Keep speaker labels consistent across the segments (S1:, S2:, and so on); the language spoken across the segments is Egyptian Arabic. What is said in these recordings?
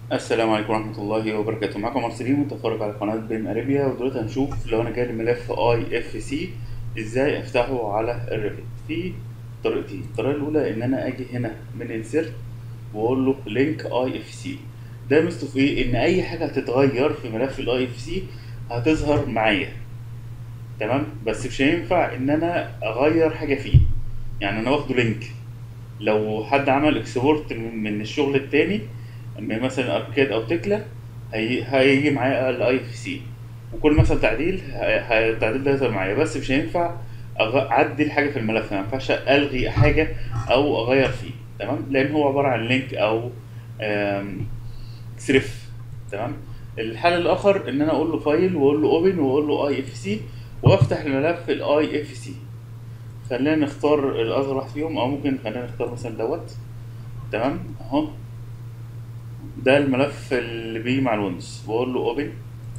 S1: السلام عليكم ورحمة الله وبركاته معكم مرسلين متفرج على قناة بيم اريبيا ودلوقتي هنشوف لو انا جاي ملف اي اف سي ازاي افتحه على الريفت في طريقتين الطريقة الأولى إن أنا أجي هنا من انسيرت وأقول له لينك اي اف سي ده ميزته في إيه؟ إن أي حاجة هتتغير في ملف الاي اف سي هتظهر معايا تمام بس مش هينفع إن أنا أغير حاجة فيه يعني أنا واخده لينك لو حد عمل اكسبورت من من الشغل التاني من مثلا اركاد او تكلا هي... هيجي معايا الاي اف سي وكل مثلا تعديل ه- ه- التعديل ده هيظهر معايا بس مش هينفع أغ- اعدل حاجه في الملف ما ينفعش الغي حاجه او اغير فيه تمام لان هو عباره عن لينك او آم، سريف تمام الحل الاخر ان انا اقول له فايل واقول له اوبن واقول له اي اف سي وافتح الملف الاي اف سي خلينا نختار الاصغر واحد فيهم او ممكن خلينا نختار مثلا دوت تمام اهو ده الملف اللي بيجي مع الويندوز واقول له اوبن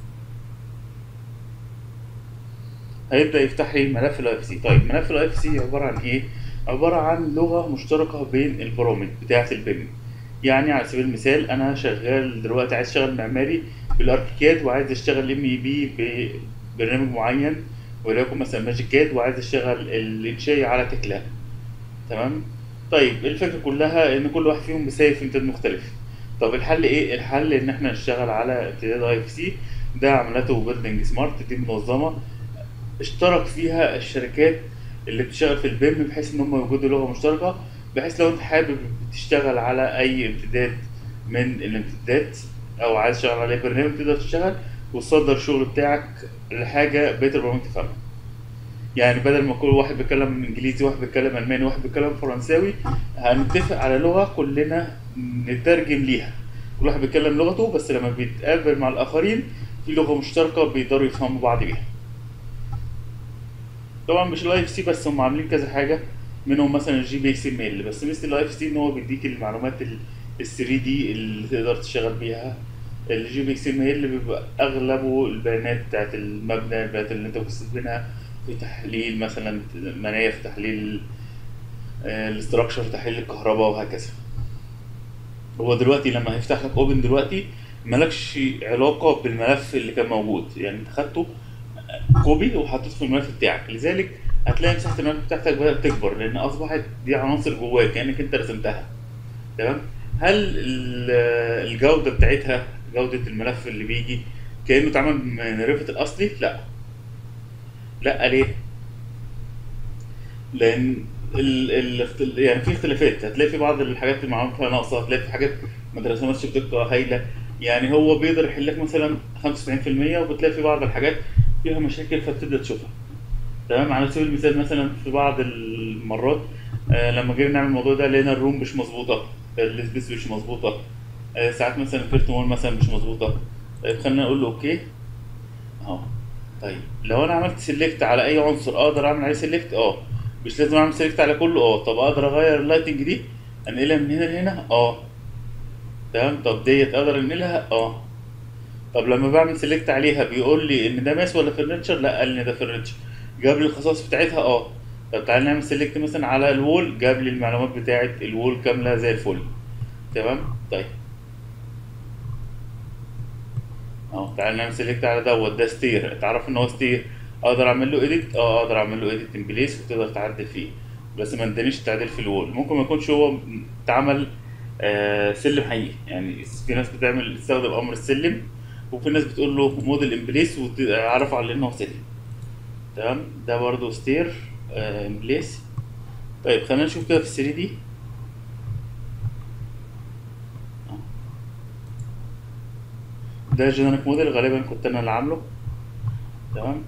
S1: هيبدا يفتح لي ملف الاي اف سي طيب ملف الاي اف سي عباره عن ايه عباره عن لغه مشتركه بين البرامج بتاعه البيم يعني على سبيل المثال انا شغال دلوقتي عايز اشتغل معماري بالاركيكاد وعايز اشتغل ام اي بي ببرنامج معين وليكن مثلا ماجيك كاد وعايز اشتغل الانشائي على تكلا تمام طيب الفكره كلها ان كل واحد فيهم بيسايف امتداد مختلف طب الحل ايه الحل ان احنا نشتغل على امتداد اي اف سي ده عملته بيلدنج سمارت دي منظمه اشترك فيها الشركات اللي بتشتغل في البيم بحيث ان هم يوجدوا لغه مشتركه بحيث لو انت حابب تشتغل على اي امتداد من الامتدادات او عايز تشتغل على أي برنامج تقدر تشتغل وتصدر الشغل بتاعك لحاجه بقيه البرامج تفهمها يعني بدل ما كل واحد بيتكلم انجليزي واحد بيتكلم الماني واحد بيتكلم فرنساوي هنتفق على لغه كلنا نترجم ليها كل واحد بيتكلم لغته بس لما بيتقابل مع الاخرين في لغه مشتركه بيقدروا يفهموا بعض بيها طبعا مش الاي اف سي بس هم عاملين كذا حاجه منهم مثلا الجي بي اكس ام ال بس مثل الاي اف سي ان هو بيديك المعلومات ال 3 دي اللي تقدر تشتغل بيها الجي بي اكس ام ال بيبقى اغلبه البيانات بتاعت المبنى البيانات اللي انت بتستخدمها في تحليل مثلا منايا في تحليل الاستراكشر في تحليل الكهرباء وهكذا هو دلوقتي لما هيفتح لك اوبن دلوقتي مالكش علاقه بالملف اللي كان موجود يعني انت خدته كوبي وحطيته في الملف بتاعك لذلك هتلاقي مساحه الملف بتاعتك بدات تكبر لان اصبحت دي عناصر جواك كانك انت رسمتها تمام هل ال- الجوده بتاعتها جوده الملف اللي بيجي كانه اتعمل من ريفت الاصلي لا لا ليه لان ال ال الاختل- يعني في اختلافات هتلاقي في بعض الحاجات المعلومات فيها ناقصه هتلاقي في حاجات ما درسناش بدقه هايله يعني هو بيقدر يحل لك مثلا 95% وبتلاقي في بعض الحاجات فيها مشاكل فبتبدا تشوفها تمام على سبيل المثال مثلا في بعض المرات آه لما جينا نعمل الموضوع ده لقينا الروم مش مظبوطه السبيس مش مظبوطه آه ساعات مثلا الكيرت مول مثلا مش مظبوطه طيب خلينا نقول له اوكي اهو طيب لو انا عملت سيلكت على اي عنصر اقدر اعمل عليه سيلكت اه مش لازم اعمل سيلكت على كله اه طب اقدر اغير اللايتنج دي انقلها من هنا لهنا اه تمام طب ديت اقدر انقلها اه طب لما بعمل سيلكت عليها بيقول لي ان ده ماس ولا فرنتشر لا قال لي ده فرنتشر جاب لي الخصائص بتاعتها اه طب تعالى نعمل سيلكت مثلا على الوول جاب لي المعلومات بتاعت الوول كامله زي الفل تمام طيب اهو تعالى نعمل سيلكت على دوت ده ستير تعرف ان هو ستير اقدر اعمل له اديت اه اقدر اعمل له اديت ان بليس وتقدر تعدل فيه بس ما ادانيش التعديل في الوول ممكن ما يكونش هو اتعمل آه سلم حقيقي يعني في ناس بتعمل تستخدم امر السلم وفي ناس بتقول له موديل ان بليس وتعرفه على انه سلم تمام ده برضو ستير آه ان بليس طيب خلينا نشوف كده في 3 دي ده جينيريك موديل غالبا كنت انا اللي عامله تمام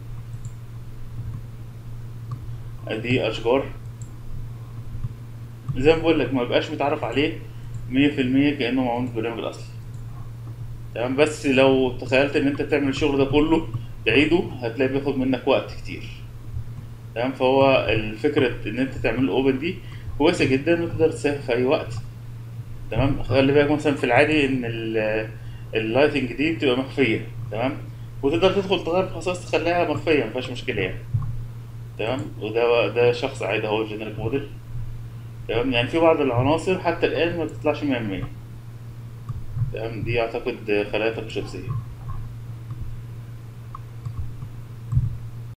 S1: ادي اشجار زي ما بقول لك ما بقاش متعرف عليه مية في المية كأنه معمول بالبرنامج الأصلي تمام بس لو تخيلت إن أنت تعمل الشغل ده كله تعيده هتلاقي بياخد منك وقت كتير تمام فهو الفكرة إن أنت تعمل أوبن دي كويسة جدا وتقدر تسافر في أي وقت تمام خلي بالك مثلا في العادي إن ال- اللايتنج دي بتبقى مخفية تمام وتقدر تدخل تغير في خصائص تخليها مخفية مفيهاش مشكلة يعني تمام وده ده شخص عادي اهو جينيريك موديل تمام يعني في بعض العناصر حتى الآن ما بتطلعش 100% تمام دي اعتقد خلايا طاقة شمسية